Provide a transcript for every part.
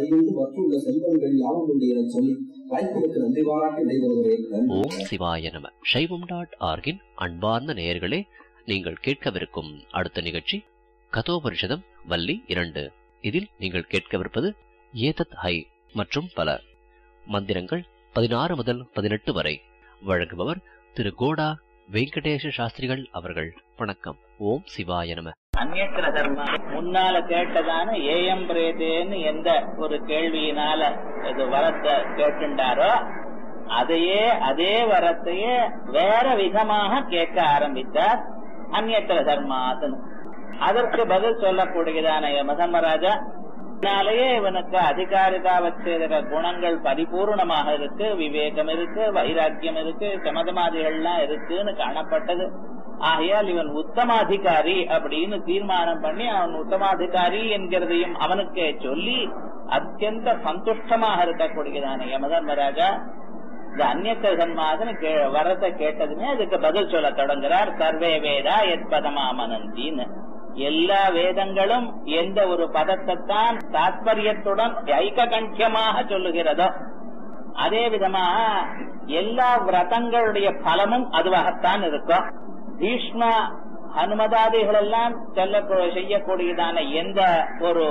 கொண்டு மற்றுள்ள செல்வங்கள் யாவும் உண்டு எனச் சொல்லி வாய்ப்பிற்கு நன்றி பாராட்டி விடைபெறுகிறேன் நன்றி. ஓம் சிவாய நம சைவம் டாட் ஆர்கின் அன்பார்ந்த நேயர்களே நீங்கள் கேட்கவிருக்கும் அடுத்த நிகழ்ச்சி கதோபரிஷதம் வள்ளி இரண்டு இதில் நீங்கள் கேட்கவிருப்பது ஏதத் ஹை மற்றும் பல மந்திரங்கள் பதினாறு முதல் பதினெட்டு வரை வழங்குபவர் திரு கோடா வெங்கடேஷ சாஸ்திரிகள் அவர்கள் வணக்கம் ஓம் சிவாய நம அந்நேத்திர தர்மா முன்னால கேட்டதான ஏஎம் பிரேதேன்னு எந்த ஒரு கேள்வியினால இது வரத்தை கேட்டுண்டாரோ அதையே அதே வரத்தையே வேற விதமாக கேட்க ஆரம்பித்தார் அந்நேத்திர தர்மாதன் அதற்கு பதில் சொல்லக்கூடியதான யமதர்மராஜா இதனாலேயே இவனுக்கு அதிகாரிதாவச்சேதக குணங்கள் பரிபூர்ணமாக இருக்கு விவேகம் இருக்கு வைராக்கியம் இருக்கு சமதமாதிகள்லாம் இருக்குன்னு காணப்பட்டது ஆகையால் இவன் உத்தமாதிகாரி அப்படின்னு தீர்மானம் பண்ணி அவன் உத்தமாதிகாரி என்கிறதையும் அவனுக்கே சொல்லி அத்தியந்த சந்துஷ்டமாக இருக்கக்கூடியதான யமதர்மராஜா இந்த அந்நியத்த சன்மாதன் வரத்தை கேட்டதுமே அதுக்கு பதில் சொல்ல தொடங்குறார் சர்வே வேதா எத்பதமாமனந்தின்னு எல்லா வேதங்களும் எந்த ஒரு பதத்தைத்தான் தாத்பரியத்துடன் ஐக்ககண்டியமாக சொல்லுகிறதோ அதே விதமா எல்லா விரதங்களுடைய பலமும் அதுவாகத்தான் இருக்கும் பீஷ்ம ஹனுமதாதிகள் எல்லாம் செல்ல செய்யக்கூடியதான எந்த ஒரு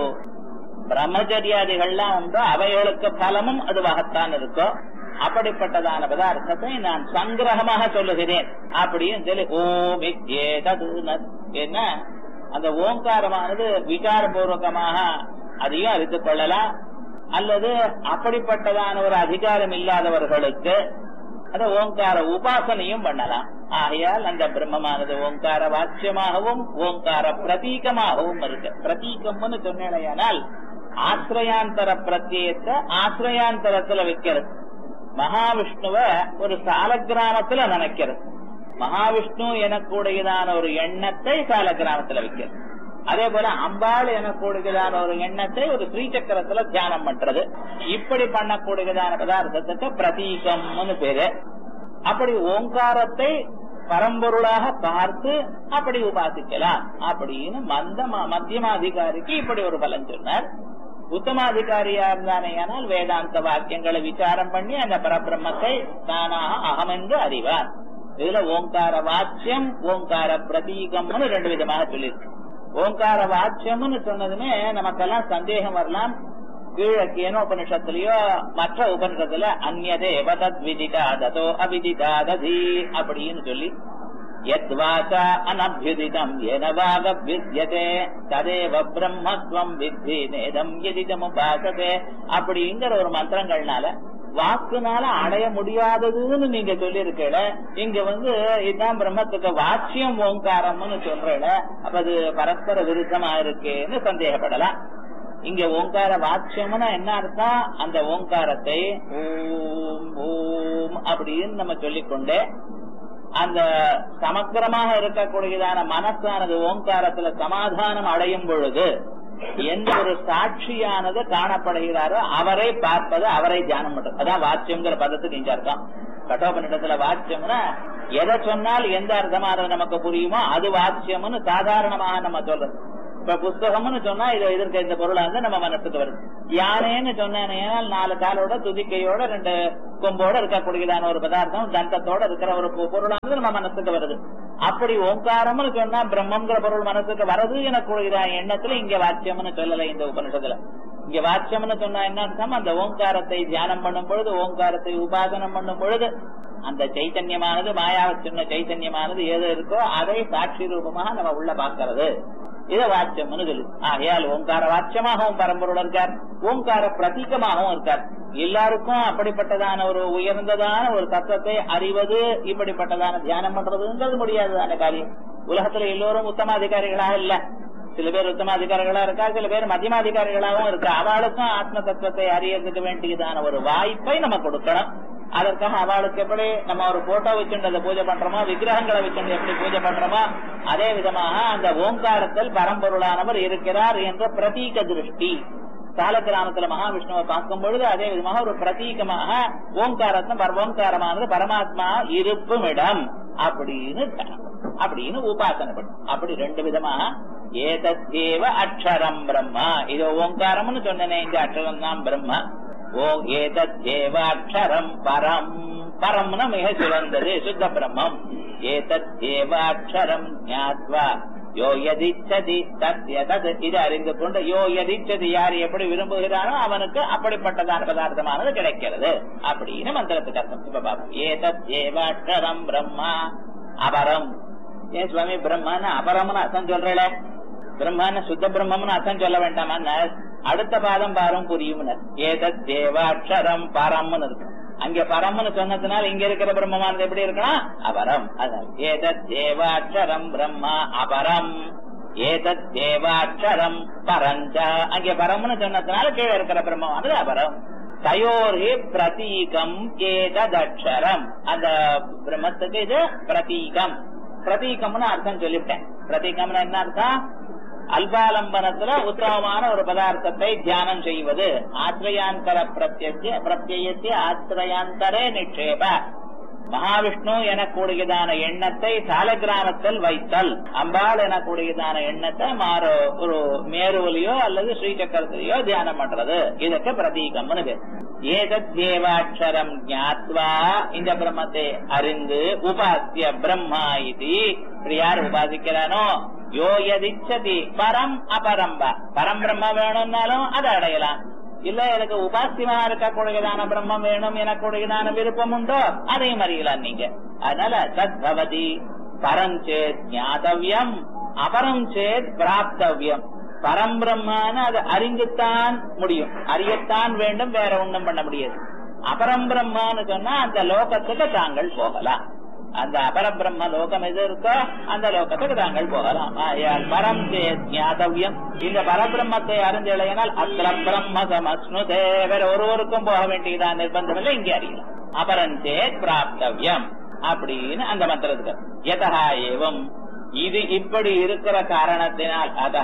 பிரம்மச்சரியாதிகள்லாம் உண்டோ அவைகளுக்கு பலமும் அதுவாகத்தான் இருக்கும் அப்படிப்பட்டதான பதார்த்தத்தை நான் சங்கிரகமாக சொல்லுகிறேன் அப்படின்னு சொல்லி ஓம் ஏதது என்ன அந்த ஓங்காரமானது விகாரபூர்வகமாக அதையும் அறிந்து கொள்ளலாம் அல்லது அப்படிப்பட்டதான ஒரு அதிகாரம் இல்லாதவர்களுக்கு அந்த ஓங்கார உபாசனையும் பண்ணலாம் ஆகையால் அந்த பிரம்மமானது ஓங்கார வாக்கியமாகவும் ஓங்கார பிரதீகமாகவும் இருக்கு பிரதீகம்னு சொன்னேனால் ஆசிரயாந்தர பிரத்யத்தை ஆசிரயாந்தரத்துல வைக்கிறது மகாவிஷ்ணுவ ஒரு சால கிராமத்துல நினைக்கிறது மகாவிஷ்ணு எனக்கூடியதான ஒரு எண்ணத்தை சால கிராமத்துல வைக்கிறது அதே போல அம்பாள் எனக்கூடியதான ஒரு எண்ணத்தை ஒரு ஸ்ரீசக்கரத்துல தியானம் பண்றது இப்படி பண்ணக்கூடியதான பதார்த்தத்துக்கு பிரதீகம்னு பேரு அப்படி ஓங்காரத்தை பரம்பொருளாக பார்த்து அப்படி உபாசிக்கலாம் அப்படின்னு மந்த மத்தியமாதிகாரிக்கு இப்படி ஒரு பலன் சொன்னார் உத்தமாதிகாரியா இருந்தானேயானால் வேதாந்த வாக்கியங்களை விசாரம் பண்ணி அந்த பரபிரம்மத்தை தானாக அகமென்று அறிவார் இதுல ஓங்கார வாக்கியம் ஓங்கார பிரதீகம்னு ரெண்டு விதமாக சொல்லியிருக்கு ஓங்கார வாக்கியம்னு சொன்னதுமே நமக்கெல்லாம் சந்தேகம் வரலாம் கீழே கேனோபனிஷத்துலயோ மற்ற உபனிஷத்துல அந்நதே வதத் விதிதாததோ அவிதிதாததி அப்படின்னு சொல்லி யத்வாசா அனபியுதிதம் எனவாக வித்யதே ததேவ பிரம்மத்வம் வித்தி நேதம் எதிதமுபாசதே அப்படிங்கிற ஒரு மந்திரங்கள்னால வாக்குனால அடைய முடியாததுன்னு நீங்க சொல்லியிருக்கல இங்க வந்து இதுதான் பிரம்மத்துக்கு வாட்சியம் ஓங்காரம்னு சொல்றல அப்ப அது பரஸ்பர விருத்தமா இருக்கேன்னு சந்தேகப்படலாம் இங்க ஓங்கார வாட்சியம்னா என்ன அர்த்தம் அந்த ஓங்காரத்தை ஓம் ஓம் அப்படின்னு நம்ம சொல்லிக்கொண்டே அந்த சமக்கிரமாக இருக்கக்கூடியதான மனசானது ஓங்காரத்துல சமாதானம் அடையும் பொழுது எந்த ஒரு சாட்சியானது காணப்படுகிறாரோ அவரை பார்ப்பது அவரை தியானம் பண்றது அதான் வாட்சியம்ங்கிற பதத்துக்கு இங்க அர்த்தம் கட்டோபனிடத்துல வாட்சியம்னா எதை சொன்னால் எந்த அர்த்தமானது நமக்கு புரியுமோ அது வாட்சியம்னு சாதாரணமாக நம்ம சொல்றது இப்ப புஸ்தகம்னு சொன்னா இது இதற்கு இந்த பொருளா வந்து நம்ம மனசுக்கு வருது யானைன்னு சொன்னேன் நாலு காலோட துதிக்கையோட ரெண்டு கொம்போட இருக்கக்கூடியதான ஒரு பதார்த்தம் தந்தத்தோட இருக்கிற ஒரு பொருளானது நம்ம மனசுக்கு வருது அப்படி ஓங்காரம்னு சொன்னா பிரம்மங்கிற பொருள் மனசுக்கு வரது எனக்குரிய எண்ணத்துல இங்க வாக்கியம்னு சொல்லல இந்த உபனிஷத்துல இங்க வாக்கியம்னு சொன்னா என்ன அர்த்தம் அந்த ஓங்காரத்தை தியானம் பண்ணும் பொழுது ஓங்காரத்தை உபாசனம் பண்ணும் பொழுது அந்த சைத்தன்யமானது மாயாவ சொன்ன சைத்தன்யமானது ஏதோ இருக்கோ அதை சாட்சி ரூபமாக நம்ம உள்ள பாக்கிறது இத வாட்சியம்னு சொல்லு ஆகையால் ஓங்கார வாட்சியமாகவும் பரம்பொருள் இருக்கார் ஓங்கார பிரதீகமாகவும் இருக்கார் எல்லாருக்கும் அப்படிப்பட்டதான ஒரு உயர்ந்ததான ஒரு தத்துவத்தை அறிவது இப்படிப்பட்டதான தியானம் பண்றதுங்கிறது முடியாததான காரியம் உலகத்துல எல்லோரும் உத்தமாதிகாரிகளாக இல்ல சில பேர் உத்தமாதிகாரிகளா இருக்கா சில பேர் மத்தியமாதிகாரிகளாகவும் இருக்கா அவளுக்கும் ஆத்ம தத்துவத்தை அறியறதுக்கு வேண்டியதான ஒரு வாய்ப்பை நம்ம கொடுக்கணும் அதற்காக அவளுக்கு எப்படி நம்ம ஒரு போட்டோ வச்சுட்டு அதை பூஜை பண்றோமோ விக்கிரகங்களை வச்சுட்டு எப்படி பூஜை பண்றோமோ அதே விதமாக அந்த ஓங்காரத்தில் பரம்பொருளானவர் இருக்கிறார் என்ற பிரதீக திருஷ்டி சால கிராமத்துல மகாவிஷ்ணுவை பார்க்கும் பொழுது அதே விதமாக ஒரு பிரதீகமாக ஓங்காரத்தை ஓங்காரமானது பரமாத்மா இருப்பும் இடம் அப்படின்னு அப்படின்னு உபாசனை பண்ணும் அப்படி ரெண்டு விதமாக ஏதத்தேவ அக்ஷரம் பிரம்மா இது ஓங்காரம்னு சொன்னனே இந்த அக்ஷரம் தான் பிரம்மா ஓ ஏதத்தேவ அக்ஷரம் பரம் பரம்னா மிக சிறந்தது சுத்த பிரம்மம் ஏதத்தேவ அக்ஷரம் ஞாத்வா யோ யதிச்சதி தத்ய தத் இது அறிந்து கொண்டு யோ யதிச்சதி யார் எப்படி விரும்புகிறானோ அவனுக்கு அப்படிப்பட்டதான பதார்த்தமானது கிடைக்கிறது அப்படின்னு மந்திரத்துக்கு அர்த்தம் இப்ப பாப்போம் ஏதத் ஏவாட்சரம் பிரம்மா அபரம் ஏன் சுவாமி பிரம்மான்னு அபரம்னு அர்த்தம் சொல்றேல பிரம்மான்னு சுத்த பிரம்மம்னு அர்த்தம் சொல்ல வேண்டாமா அடுத்த பாதம் பாரம் புரியும் ஏதத் தேவாட்சரம் பரம்னு இருக்கு அங்க பரம்னு சொன்னதுனால இங்க இருக்கிற பிரம்மமானது எப்படி இருக்கணும் அபரம் அதான் ஏதத் தேவாட்சரம் பிரம்மா அபரம் ஏதத் தேவாட்சரம் பரஞ்ச அங்க பரம்னு சொன்னதுனால கீழே இருக்கிற பிரம்மமானது அபரம் தயோரே பிரதீகம் ஏததக்ஷரம் அந்த பிரம்மத்துக்கு இது பிரதீகம் பிரதீகம்னு அர்த்தம் சொல்லிவிட்டேன் பிரதீகம்னு என்ன அர்த்தம் அல்பாலம்பனத்துல உத்தமமான ஒரு பதார்த்தத்தை தியானம் செய்வது ஆசிரியாந்தர பிரத்ய பிரத்யத்தை ஆசிரியாந்தரே நிக்ஷேப மகாவிஷ்ணு எனக்கூடியதான எண்ணத்தை சாலகிராமத்தில் வைத்தல் அம்பாள் எனக்கூடியதான எண்ணத்தை மாறு ஒரு மேருவிலையோ அல்லது ஸ்ரீசக்கரத்திலேயோ தியானம் பண்றது இதுக்கு பிரதீகம்னு பேர் ஏதத் தேவாட்சரம் ஞாத்வா இந்த பிரம்மத்தை அறிந்து உபாசிய பிரம்மா இது யார் உபாசிக்கிறானோ யோ எதிச்சதி பரம் அபரம்ப பரம் பிரம்ம வேணும்னாலும் அதை அடையலாம் இல்ல எனக்கு உபாசியமா இருக்கக்கூடியதான பிரம்மம் வேணும் எனக்கூடியதான விருப்பம் உண்டோ அதையும் அறியலாம் நீங்க அதனால தத் பவதி பரஞ்சேத் ஞாதவியம் அபரம் சேத் பிராப்தவியம் பரம்பிரம்மான அது அறிந்துத்தான் முடியும் அறியத்தான் வேண்டும் வேற ஒண்ணும் பண்ண முடியாது அபரம்பிரம்மான்னு சொன்னா அந்த லோகத்துக்கு தாங்கள் போகலாம் அந்த அபரபிரம்ம லோகம் எது இருக்கோ அந்த லோகத்துக்கு தாங்கள் போகலாம் ஆயால் பரம் ஞாதவியம் இந்த பரபிரம்மத்தை அறிஞ்சலையினால் அத்திர பிரம்ம சமஸ்னுதே வேற ஒருவருக்கும் போக வேண்டியதான் நிர்பந்தம் இல்லை இங்கே அறியலாம் அபரஞ்சேத் பிராப்தவியம் அப்படின்னு அந்த மந்திரத்துக்கு எதா ஏவம் இது இப்படி இருக்கிற காரணத்தினால் அதா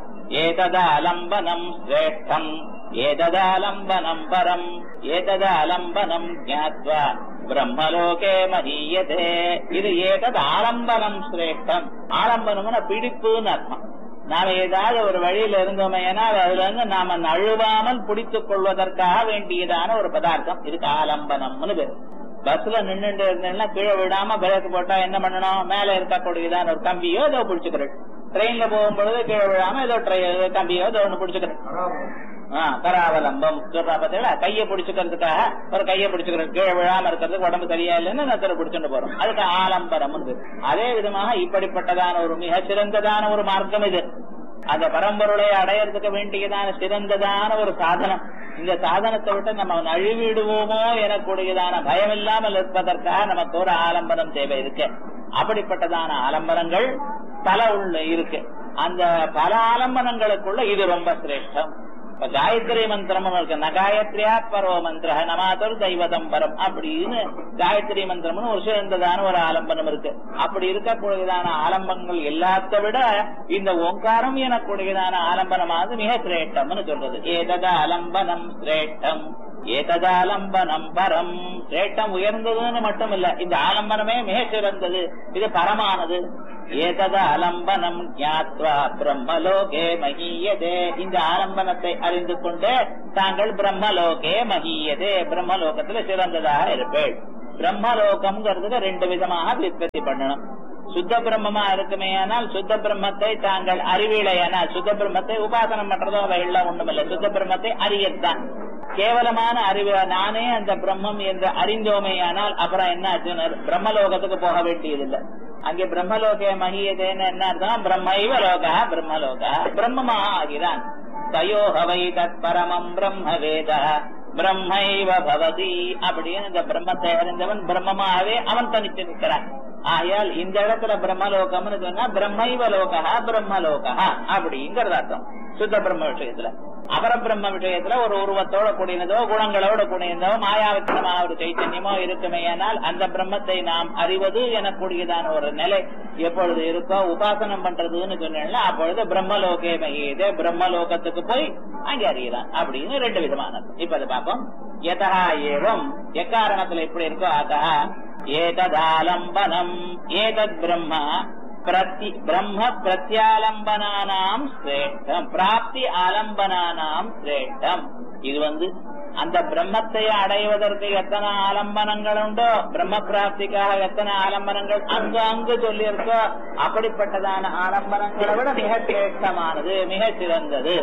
ஏததாலம்பனம் சிரேஷ்டம் ஏததாலம்பனம் பரம் ஏததாலம்பனம் ஜாத்வா பிரம்மலோகே மதீயதே இது ஏதது ஆலம்பனம் சிரேஷ்டம் ஆலம்பனம்னா பிடிப்புன்னு அர்த்தம் நாம ஏதாவது ஒரு வழியில இருந்தோமே அதுல இருந்து நாம நழுவாமல் பிடித்துக் கொள்வதற்காக வேண்டியதான ஒரு பதார்த்தம் இதுக்கு ஆலம்பனம்னு பேரு பஸ்ல நின்றுட்டு இருந்தேன்னா கீழே விடாம பிரேக் போட்டா என்ன பண்ணணும் மேல இருக்கக்கூடியதான ஒரு கம்பியோ ஏதோ பிடிச்சுக்கிறேன் ட்ரெயின்ல போகும்பொழுது கீழே விழாம ஏதோ கம்பியோ ஏதோ ஒண்ணு பிடிச்சுக்கிறேன் கராவலம்பம் சொல்றா பாத்தீங்களா கைய பிடிச்சுக்கிறதுக்காக ஒரு கைய பிடிச்சுக்கிறது கீழே விழாம இருக்கிறதுக்கு உடம்பு சரியா இல்லைன்னு நத்தரை பிடிச்சுட்டு போறோம் அதுக்கு ஆலம்பரம் அதே விதமாக இப்படிப்பட்டதான ஒரு மிக சிறந்ததான ஒரு மார்க்கம் இது அந்த பரம்பொருளை அடையறதுக்கு வேண்டியதான சிறந்ததான ஒரு சாதனம் இந்த சாதனத்தை விட்டு நம்ம நழுவிடுவோமோ எனக்கூடியதான பயம் இல்லாமல் இருப்பதற்காக நமக்கு ஒரு ஆலம்பரம் தேவை இருக்கு அப்படிப்பட்டதான ஆலம்பரங்கள் பல உள்ள இருக்கு அந்த பல ஆலம்பனங்களுக்குள்ள இது ரொம்ப சிரேஷ்டம் இப்ப காயத்ரி மந்திரம் இருக்கு ந காயத்ரியா பரவ மந்திர நமாதர் தெய்வதம் பரம் அப்படின்னு காயத்ரி மந்திரம்னு ஒரு சிறந்ததான ஒரு ஆலம்பனம் இருக்கு அப்படி இருக்கக்கூடியதான ஆலம்பங்கள் எல்லாத்த விட இந்த ஓங்காரம் எனக்கூடியதான ஆலம்பனமானது மிக சிரேஷ்டம்னு சொல்றது ஏதத அலம்பனம் சிரேஷ்டம் ஏததாலம்பனம் பரம் சிரேஷ்டம் உயர்ந்ததுன்னு மட்டும் இல்ல இந்த ஆலம்பனமே மிக சிறந்தது இது பரமானது ஏதத அலம்பனம் ஞாத்வா பிரம்மலோகே மகியதே இந்த ஆலம்பனத்தை அறிந்து கொண்டு தாங்கள் பிரம்மலோகே மகியதே பிரம்மலோகத்துல சிறந்ததாக இருப்பேள் பிரம்மலோகம்ங்கிறதுக்கு ரெண்டு விதமாக விற்பத்தி பண்ணணும் சுத்த பிரம்மமா இருக்குமே ஆனால் சுத்த பிரம்மத்தை தாங்கள் அறிவிலையானால் சுத்த பிரம்மத்தை உபாசனம் பண்றதோ அவைகள்லாம் ஒண்ணுமில்லை சுத்த பிரம்மத்தை அறியத்தான் கேவலமான அறிவு நானே அந்த பிரம்மம் என்று அறிந்தோமே ஆனால் அப்புறம் என்ன ஆச்சுன்னு பிரம்மலோகத்துக்கு போக வேண்டியதில்லை அங்கே பிரம்மலோக மகியதேன்னு என்ன அர்த்தம் பிரம்மைவ லோகா பிரம்மலோகா பிரம்மமாக ஆகிறான் தயோகவை தத் பரமம் பிரம்ம வேத பிரம்மைவ பவதி அப்படின்னு இந்த பிரம்மத்தை அறிந்தவன் பிரம்மமாகவே அவன் தனித்து நிற்கிறான் ஆயால் இந்த இடத்துல பிரம்மலோகம்னு சொன்னா பிரம்மைவ லோகா பிரம்மலோகா அப்படிங்கறது அர்த்தம் சுத்த பிரம்ம விஷயத்துல அபர பிரம்ம விஷயத்துல ஒரு உருவத்தோட கூடியதோ குணங்களோட கூடியதோ மாயாவச்சனமா ஒரு சைத்தன்யமோ இருக்குமே ஆனால் அந்த பிரம்மத்தை நாம் அறிவது எனக்கூடியதான ஒரு நிலை எப்பொழுது இருக்கோ உபாசனம் பண்றதுன்னு சொன்னா அப்பொழுது பிரம்மலோகே மகியதே பிரம்மலோகத்துக்கு போய் அங்கே அறியலாம் அப்படின்னு ரெண்டு விதமானது இப்ப அதை பார்ப்போம் எதா ஏவம் எக்காரணத்துல எப்படி இருக்கோ அதா ஏததாலம்பனம் ஏதத் பிரம்மா பிரத்தி பிரம்ம பிரத்யாலம்பனானாம் சிரேஷ்டம் பிராப்தி ஆலம்பனானாம் சிரேஷ்டம் இது வந்து அந்த பிரம்மத்தை அடைவதற்கு எத்தனை ஆலம்பனங்கள் உண்டோ பிரம்ம பிராப்திக்காக எத்தனை ஆலம்பனங்கள் அங்கு அங்கு சொல்லியிருக்கோ அப்படிப்பட்டதான ஆலம்பனங்களை விட மிக சிரேஷ்டமானது மிக சிறந்தது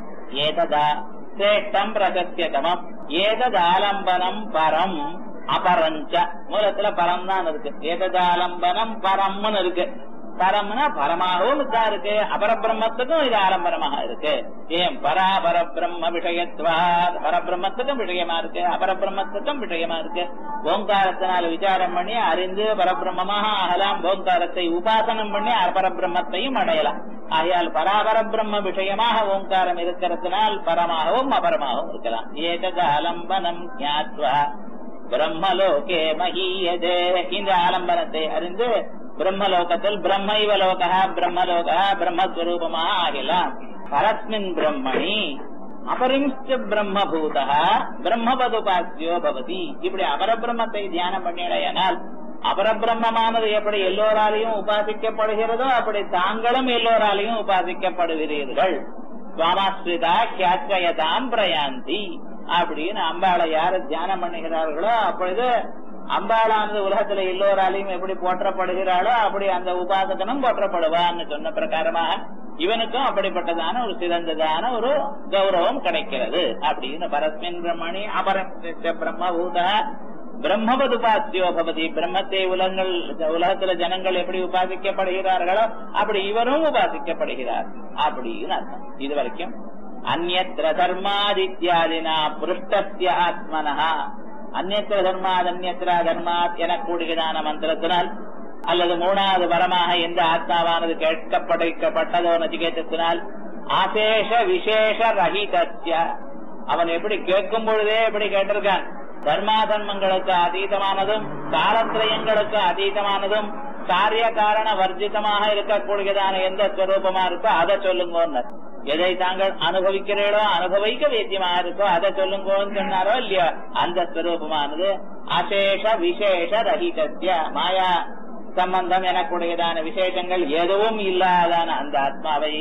ஏததா சிரேஷ்டம் பிரசத்தியதமம் ஏதது ஆலம்பனம் பரம் அபரஞ்ச மூலத்துல பரம் தான் இருக்கு ஏதது ஆலம்பனம் பரம்னு இருக்கு பரம்னா பரமாகவும் தான் இருக்கு அபரபிரம்மத்துக்கும் இது ஆலம்பரமாக இருக்கு ஏன் பராபர பிரம்ம விஷயத்வா பரபிரம்மத்துக்கும் விஷயமா இருக்கு அபரபிரம்மத்துக்கும் விஷயமா இருக்கு ஓங்காரத்தினால் விசாரம் பண்ணி அறிந்து பரபிரம்மமாக ஆகலாம் ஓங்காரத்தை உபாசனம் பண்ணி அபரபிரம்மத்தையும் அடையலாம் ஆகையால் பராபர பிரம்ம விஷயமாக ஓங்காரம் இருக்கிறதுனால் பரமாகவும் அபரமாகவும் இருக்கலாம் ஏதது ஆலம்பனம் ஞாத்வா பிரம்மலோகே மகீயதே இந்த ஆலம்பனத்தை அறிந்து பிரம்மலோகத்தில் பிரம்மைவ லோகா பிரம்மலோகா பிரம்மஸ்வரூபமாக ஆகலாம் பரஸ்மின் பிரம்மணி அபரிம்ச்ச பிரம்மபூதா பிரம்மபதுபாசியோ பவதி இப்படி அபரபிரம்மத்தை தியானம் பண்ணிடையானால் அபரபிரம்மமானது எப்படி எல்லோராலையும் உபாசிக்கப்படுகிறதோ அப்படி தாங்களும் எல்லோராலையும் உபாசிக்கப்படுகிறீர்கள் சுவாமாஸ்ரிதா கியாச்சயதாம் பிரயாந்தி அப்படின்னு அம்பாளை யாரு தியானம் பண்ணுகிறார்களோ அப்பொழுது அம்பாளானது உலகத்துல எல்லோராலையும் எப்படி போற்றப்படுகிறாளோ அப்படி அந்த உபாசகனும் போற்றப்படுவான்னு சொன்ன பிரகாரமாக இவனுக்கும் அப்படிப்பட்டதான ஒரு சிறந்ததான ஒரு கௌரவம் கிடைக்கிறது அப்படின்னு பரஸ்மின் பிரம்மணி அபரம் பிரம்மபூத பிரம்மபதுபாசியோ பவதி பிரம்மத்தை உலகங்கள் உலகத்துல ஜனங்கள் எப்படி உபாசிக்கப்படுகிறார்களோ அப்படி இவரும் உபாசிக்கப்படுகிறார் அப்படின்னு அர்த்தம் இது வரைக்கும் அந்நத்திர தர்மாதித்யாதினா புருஷ்டஸ்ய ஆத்மனஹா அந்நத்திர தர்மாத் அந்நத்திர தர்மாத் என கூடுகிறான மந்திரத்தினால் அல்லது மூணாவது வரமாக எந்த ஆத்மாவானது கேட்கப்படைக்கப்பட்டதோ நச்சிகேதத்தினால் ஆசேஷ விசேஷ ரஹிதஸ்ய அவன் எப்படி கேட்கும் பொழுதே எப்படி கேட்டிருக்கான் தர்மாதர்மங்களுக்கு அதீதமானதும் காலத்திரயங்களுக்கு அதீதமானதும் காரிய காரண வர்ஜிதமாக இருக்கக்கூடியதான எந்த ஸ்வரூபமா இருக்கோ அதை சொல்லுங்க எதை தாங்கள் அனுபவிக்கிறீர்களோ அனுபவிக்க வேத்தியமாக இருக்கோ அதை சொல்லுங்கன்னு சொன்னாரோ இல்லையோ அந்த ஸ்வரூபமானது அசேஷ விசேஷ ரஹிதஸ்ய மாயா சம்பந்தம் எனக்கூடியதான விசேஷங்கள் எதுவும் இல்லாதான அந்த ஆத்மாவை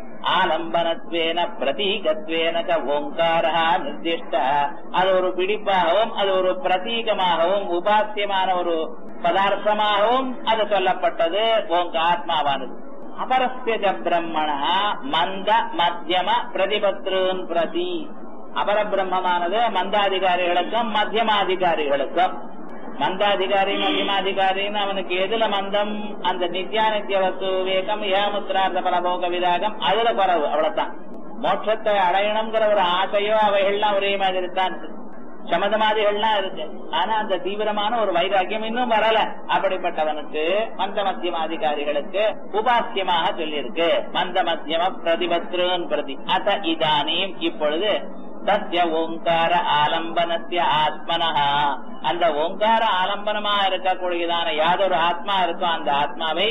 ஆலம்பனத்வேன பிரதீகத்வேன ஓங்காரா நிர்திஷ்ட அது ஒரு பிடிப்பாகவும் அது ஒரு பிரதீகமாகவும் உபாசியமான ஒரு பதார்த்தமாகவும் அது சொல்லப்பட்டது உங்க ஆத்மாவானது அபரஸ்ய பிரம்மண மந்த மத்தியம பிரதிபத்ருன் பிரதி அபர பிரம்மமானது மந்தாதிகாரிகளுக்கும் மத்தியமாதிகாரிகளுக்கும் மந்தாதிகாரி மத்தியமாதிகாரின்னு அவனுக்கு எதுல மந்தம் அந்த நித்யானித்ய வஸ்து விவேகம் ஏமுத்திரார்த்த பரபோக விதாகம் அதுல குறவு அவ்வளவுதான் மோட்சத்தை அடையணுங்கிற ஒரு ஆசையோ அவைகள்லாம் ஒரே மாதிரி தான் சமதமாதிகள்லாம் இருக்கு ஆனா அந்த தீவிரமான ஒரு வைராக்கியம் இன்னும் வரல அப்படிப்பட்டவனுக்கு மந்த மத்தியமாதிகாரிகளுக்கு உபாசியமாக சொல்லியிருக்கு மந்த மத்தியம பிரதிபத்ருன் பிரதி அத இதானியும் இப்பொழுது சத்திய ஓங்கார ஆலம்பனத்திய ஆத்மனஹா அந்த ஓங்கார ஆலம்பனமா இருக்கக்கூடியதான யாதொரு ஆத்மா இருக்கோ அந்த ஆத்மாவை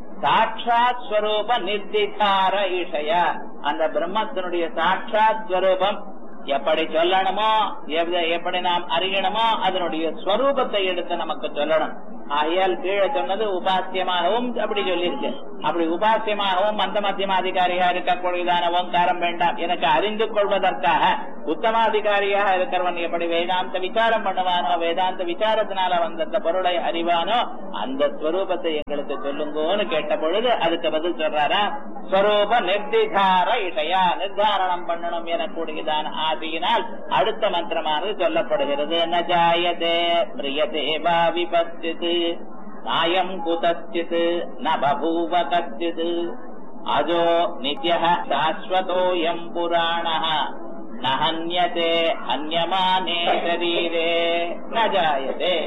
சாட்சாத் ஸ்வரூப நிர்திகார இஷய அந்த பிரம்மத்தினுடைய சாட்சாத் ஸ்வரூபம் எப்படி சொல்லணுமோ எப்படி நாம் அறியணுமோ அதனுடைய ஸ்வரூபத்தை எடுத்து நமக்கு சொல்லணும் ஆகையால் கீழே சொன்னது உபாசியமாகவும் அப்படி சொல்லியிருக்கு அப்படி உபாசியமாகவும் மந்த மத்தியமாதிகாரியா இருக்கக்கூடியதான ஓங்காரம் வேண்டாம் எனக்கு அறிந்து கொள்வதற்காக உத்தமாதிகாரியாக இருக்கிறவன் எப்படி வேதாந்த விசாரம் பண்ணுவானோ வேதாந்த விசாரத்தினால வந்த அந்த பொருளை அறிவானோ அந்த ஸ்வரூபத்தை எங்களுக்கு சொல்லுங்கோன்னு கேட்ட பொழுது அதுக்கு பதில் சொல்றாரா ஸ்வரூப நிர்திகார இஷயா நிர்தாரணம் பண்ணணும் எனக்கூடியதான ஆசையினால் அடுத்த மந்திரமானது சொல்லப்படுகிறது ந ஜாயதே பிரியதே வா விபத்திது நாயம் குதச்சித் ந பபூவ கச்சித் அஜோ நித்ய சாஸ்வதோயம் புராண ந ஹன்யதே ஹன்யமானே சரீரே ந ஜாயதே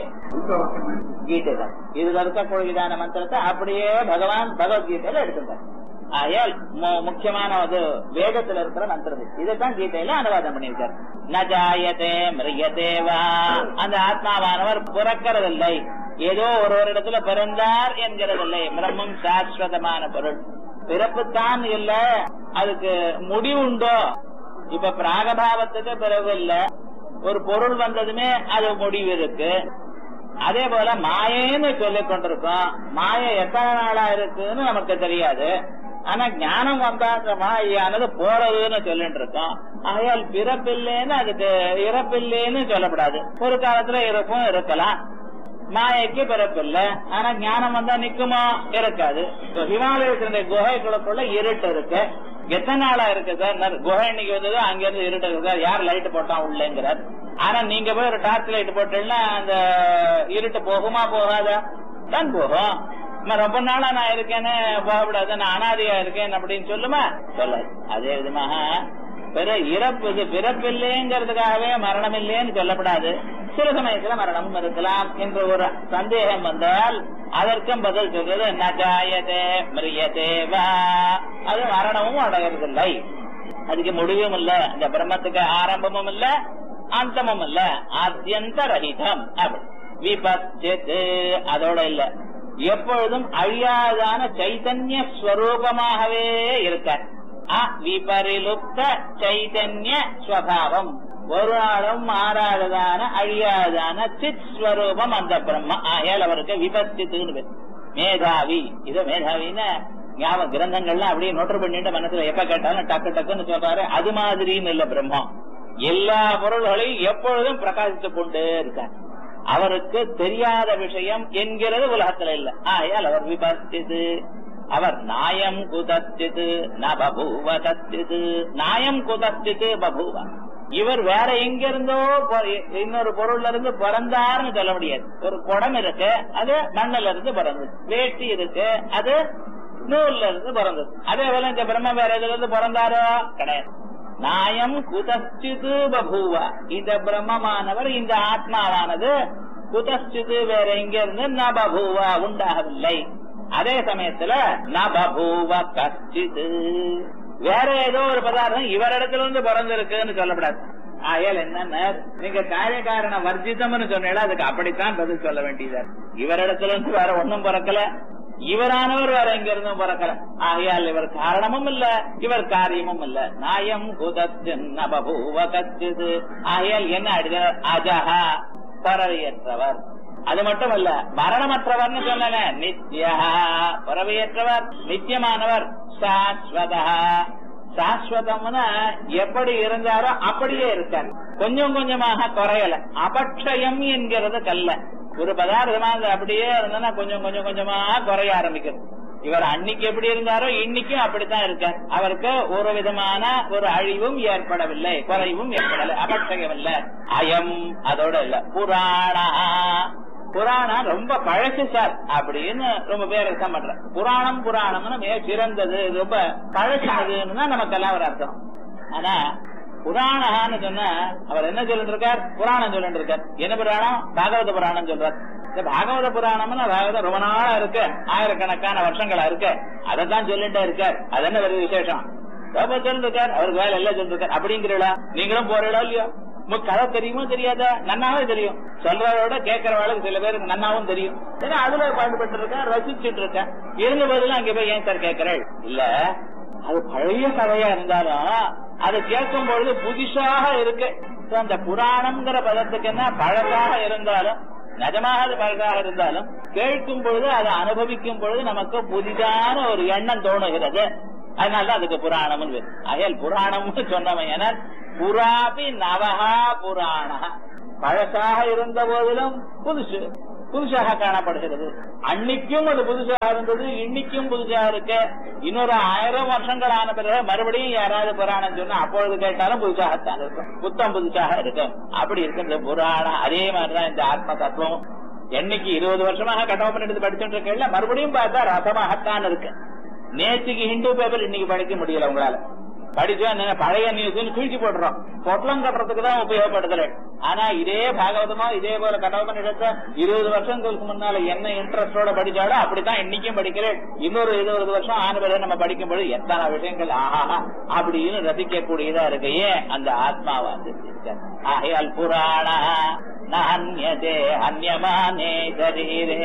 கீதை தான் இதுல இருக்கக்கூடியதான மந்திரத்தை அப்படியே பகவான் பகவத்கீதையில எடுத்துட்டார் ஆயால் முக்கியமான ஒரு வேதத்துல இருக்கிற மந்திரம் இதைத்தான் கீதையில அனுவாதம் பண்ணியிருக்கார் ந ஜாயதே மிருகதேவா அந்த ஆத்மாவானவர் பிறக்கிறதில்லை ஏதோ ஒரு ஒரு இடத்துல பிறந்தார் என்கிறதில்லை பிரம்மம் சாஸ்வதமான பொருள் பிறப்புத்தான் இல்ல அதுக்கு முடிவுண்டோ இப்ப பிராகபாவத்துக்கு பிறகு இல்ல ஒரு பொருள் வந்ததுமே அது முடிவு இருக்கு அதே போல மாயேன்னு சொல்லிக் கொண்டிருக்கோம் மாய எத்தனை நாளா இருக்குன்னு நமக்கு தெரியாது ஆனா ஞானம் வந்தா அந்த மாயானது போறதுன்னு சொல்லிட்டு இருக்கோம் ஆகையால் பிறப்பில்லைன்னு அதுக்கு இறப்பில்லைன்னு சொல்லப்படாது ஒரு காலத்துல இறப்பும் இருக்கலாம் மாயைக்கு பிறப்பில்லை ஆனா ஞானம் வந்தா நிக்குமா இருக்காது இப்ப ஹிமாலயத்தினுடைய குகைகளுக்குள்ள இருட்டு இருக்கு எத்தனை நாளா இருக்கு சார் குகை இன்னைக்கு வந்தது அங்க இருந்து இருட்டு இருக்கு சார் யார் லைட் போட்டான் உள்ளேங்கிறார் ஆனா நீங்க போய் ஒரு டார்ச் லைட் போட்டீங்கன்னா அந்த இருட்டு போகுமா போகாதா தான் போகும் நான் ரொம்ப நாளா நான் இருக்கேன்னு போகக்கூடாது நான் அனாதையா இருக்கேன் அப்படின்னு சொல்லுமா சொல்லாது அதே விதமாக பிற இறப்பு இது பிறப்பில்லைங்கிறதுக்காகவே மரணம் இல்லைன்னு சொல்லப்படாது சில சமயத்துல மரணமும் இருக்கலாம் என்ற ஒரு சந்தேகம் வந்தால் அதற்கும் பதில் சொல்றது நஜாயதே மிரியதே வா அது மரணமும் அடையறதில்லை அதுக்கு முடிவும் இல்ல இந்த பிரம்மத்துக்கு ஆரம்பமும் இல்ல அந்தமும் இல்ல ஆத்தியந்த ரஹிதம் அப்படி விபத்து அதோட இல்ல எப்பொழுதும் அழியாதான சைதன்ய ஸ்வரூபமாகவே இருக்க விபரிலுப்த சைதன்ய ஸ்வபாவம் ஒரு நாளும் மாறாததான அழியாதான சித் ஸ்வரூபம் அந்த பிரம்ம ஆகையால் அவருக்கு விபத்தித்துன்னு பேர் மேதாவி இது மேதாவின்னு ஞாபகம் கிரந்தங்கள்லாம் அப்படியே நோட்டர் பண்ணிட்டு மனசுல எப்ப கேட்டாலும் டக்கு டக்குன்னு சொல்றாரு அது மாதிரின்னு இல்ல பிரம்மம் எல்லா பொருள்களையும் எப்பொழுதும் பிரகாசித்துக் கொண்டே இருக்கார் அவருக்கு தெரியாத விஷயம் என்கிறது உலகத்துல இல்ல ஆகையால் அவர் விபஸ்திது அவர் நாயம் குதஸ்திது ந பபூவ தஸ்திது நாயம் குதஸ்திது பபூவ இவர் வேற எங்க இருந்தோ இன்னொரு பொருள்ல இருந்து பிறந்தாருன்னு சொல்ல முடியாது ஒரு குடம் இருக்கு அது மண்ணில இருந்து பிறந்தது வேட்டி இருக்கு அது நூல்ல இருந்து பிறந்தது அதே போல இந்த பிரம்ம வேற எதுல இருந்து பிறந்தாரோ கிடையாது நாயம் குதஸ்டிது பபூவா இந்த பிரம்மமானவர் இந்த ஆத்மாவானது குதஸ்டிது வேற எங்க இருந்து ந பபூவா உண்டாகவில்லை அதே சமயத்துல ந பபூவ கஷ்டிது வேற ஏதோ ஒரு பதார்த்தம் இவரிடத்துல இருந்து பிறந்திருக்குன்னு சொல்லப்படாது ஆகையால் என்னன்னா நீங்க காரியகாரண வர்ஜிதம்னு சொன்னீங்களா அதுக்கு அப்படித்தான் பதில் சொல்ல வேண்டியதா இவரிடத்துல இருந்து வேற ஒன்னும் பிறக்கல இவரானவர் வேற எங்க இருந்தும் பிறக்கல ஆகையால் இவர் காரணமும் இல்ல இவர் காரியமும் இல்ல நாயம் குதூவ கச்சிது ஆகையால் என்ன அடிதார் அஜஹா பறவையற்றவர் அது மட்டும் இல்ல மரணமற்றவர்னு சொன்ன நித்யா பறவையற்றவர் நித்தியமானவர் சாஸ்வதா சாஸ்வதம்னா எப்படி இருந்தாரோ அப்படியே இருக்கார் கொஞ்சம் கொஞ்சமாக குறையல அபட்சயம் என்கிறது கல்ல ஒரு பதார்த்தமா அது அப்படியே இருந்தனா கொஞ்சம் கொஞ்சம் கொஞ்சமா குறைய ஆரம்பிக்கிறது இவர் அன்னைக்கு எப்படி இருந்தாரோ இன்னைக்கும் அப்படித்தான் இருக்கார் அவருக்கு ஒரு விதமான ஒரு அழிவும் ஏற்படவில்லை குறைவும் ஏற்படல அபட்சயம் இல்ல அயம் அதோட இல்ல புராணா புராணம் ரொம்ப பழசு சார் அப்படின்னு ரொம்ப பேர் அர்த்தம் பண்ற புராணம் புராணம்னு மிக சிறந்தது ரொம்ப பழசானதுன்னு தான் நமக்கெல்லாம் ஒரு அர்த்தம் ஆனா புராணான்னு சொன்னா அவர் என்ன சொல்லிட்டு இருக்கார் புராணம் சொல்லிட்டு இருக்கார் என்ன புராணம் பாகவத புராணம் சொல்றார் இந்த பாகவத புராணம்னு பாகவதம் ரொம்ப நாளா இருக்கு ஆயிரக்கணக்கான வருஷங்களா இருக்கு அதைத்தான் சொல்லிட்டே இருக்கார் அது என்ன ஒரு விசேஷம் சொல்லிட்டு இருக்கார் அவருக்கு வேலை எல்லாம் சொல்லிட்டு இருக்கார் அப்படிங்கிறீங்களா நீங்களும் போறீங்களோ இல்லையோ உங்களுக்கு கதை தெரியுமோ தெரியாதா நன்னாவே தெரியும் சொல்றதோட கேட்கறவளுக்கு சில பேருக்கு நன்னாவும் தெரியும் ஏன்னா அதுல பாடுபட்டு இருக்க ரசிச்சுட்டு இருக்க இருந்த போதெல்லாம் அங்க போய் ஏன் சார் கேட்கிறேன் இல்ல அது பழைய கதையா இருந்தாலும் அதை கேட்கும் பொழுது புதுசாக இருக்கு அந்த புராணம்ங்கிற பதத்துக்கு என்ன பழசாக இருந்தாலும் நிஜமாக அது பழசாக இருந்தாலும் கேட்கும் பொழுது அதை அனுபவிக்கும் பொழுது நமக்கு புதிதான ஒரு எண்ணம் தோணுகிறது அதனாலதான் அதுக்கு புராணம்னு அயல் புராணம்னு சொன்னவன் என புறாபி நவகா புராண பழசாக இருந்த போதிலும் புதுசு புதுசாக காணப்படுகிறது அன்னைக்கும் அது புதுசாக இருந்தது இன்னைக்கும் புதுசாக இருக்கு இன்னொரு ஆயிரம் வருஷங்கள் ஆன பிறகு மறுபடியும் யாராவது புராணம் சொன்னா அப்பொழுது கேட்டாலும் புதுசாகத்தான் இருக்கும் புத்தம் புதுசாக இருக்கும் அப்படி இருக்கு புராணம் அதே மாதிரிதான் இந்த ஆத்ம தத்துவம் என்னைக்கு இருபது வருஷமாக கட்டவ பண்ணிட்டு படிச்சுட்டு இருக்கல மறுபடியும் பார்த்தா ரசமாகத்தான் இருக்கு நேற்றுக்கு ஹிந்து பேப்பர் இன்னைக்கு படிக்க முடியல உங்களால படிச்சா என்ன பழைய நியூஸ் கிழிச்சு போட்டுறோம் பொட்டலம் கட்டுறதுக்கு தான் உபயோகப்படுத்தல ஆனா இதே பாகவதமா இதே போல கடவுள் எடுத்த இருபது வருஷங்களுக்கு முன்னால என்ன இன்ட்ரெஸ்டோட படிச்சாலோ அப்படித்தான் இன்னைக்கும் படிக்கிறேன் இன்னொரு இருபது வருஷம் ஆன பிறகு நம்ம படிக்கும்போது எத்தனை விஷயங்கள் ஆஹா அப்படின்னு ரசிக்க கூடியதா இருக்கு ஏன் அந்த ஆத்மாவாது ஆகையால் புராண நான்யதே அந்யமானே சரீரே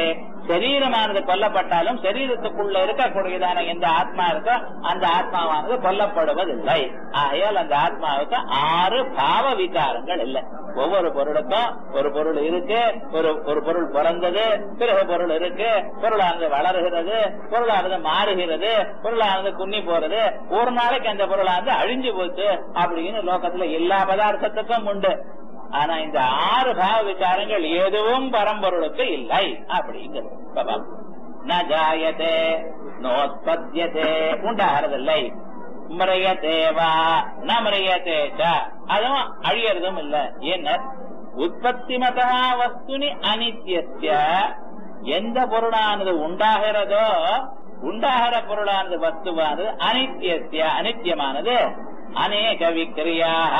சரீரமானது கொல்லப்பட்டாலும் சரீரத்துக்குள்ள இருக்கக்கூடியதான எந்த ஆத்மா இருக்கோ அந்த ஆத்மாவானது கொல்லப்படுவதில்லை ஆகையால் அந்த ஆத்மாவுக்கு ஆறு பாவ விகாரங்கள் இல்லை ஒவ்வொரு பொருளுக்கும் ஒரு பொருள் இருக்கு ஒரு ஒரு பொருள் பிறந்தது பிறகு பொருள் இருக்கு பொருளானது வளருகிறது பொருளானது மாறுகிறது பொருளானது குன்னி போறது ஒரு நாளைக்கு அந்த பொருளானது அழிஞ்சு போச்சு அப்படின்னு லோகத்துல எல்லா பதார்த்தத்துக்கும் உண்டு ஆனா இந்த ஆறு பாவ விசாரங்கள் எதுவும் பரம்பொருளுக்கு இல்லை அப்படிங்கிறது பாபம். ந ஜாயதே நோத்பத்தியதே உண்டாகிறதில்லை மிருயத்தே வா ந மிருயத்தே ச அதுவும் அழியறதும் இல்ல என்ன உற்பத்தி மதா வஸ்துனி அனித்தியஸ்ய எந்த பொருளானது உண்டாகிறதோ உண்டாகிற பொருளானது வஸ்துவானது அனித்தியஸ்ய அனித்தியமானது அநேக விக்கிரியாக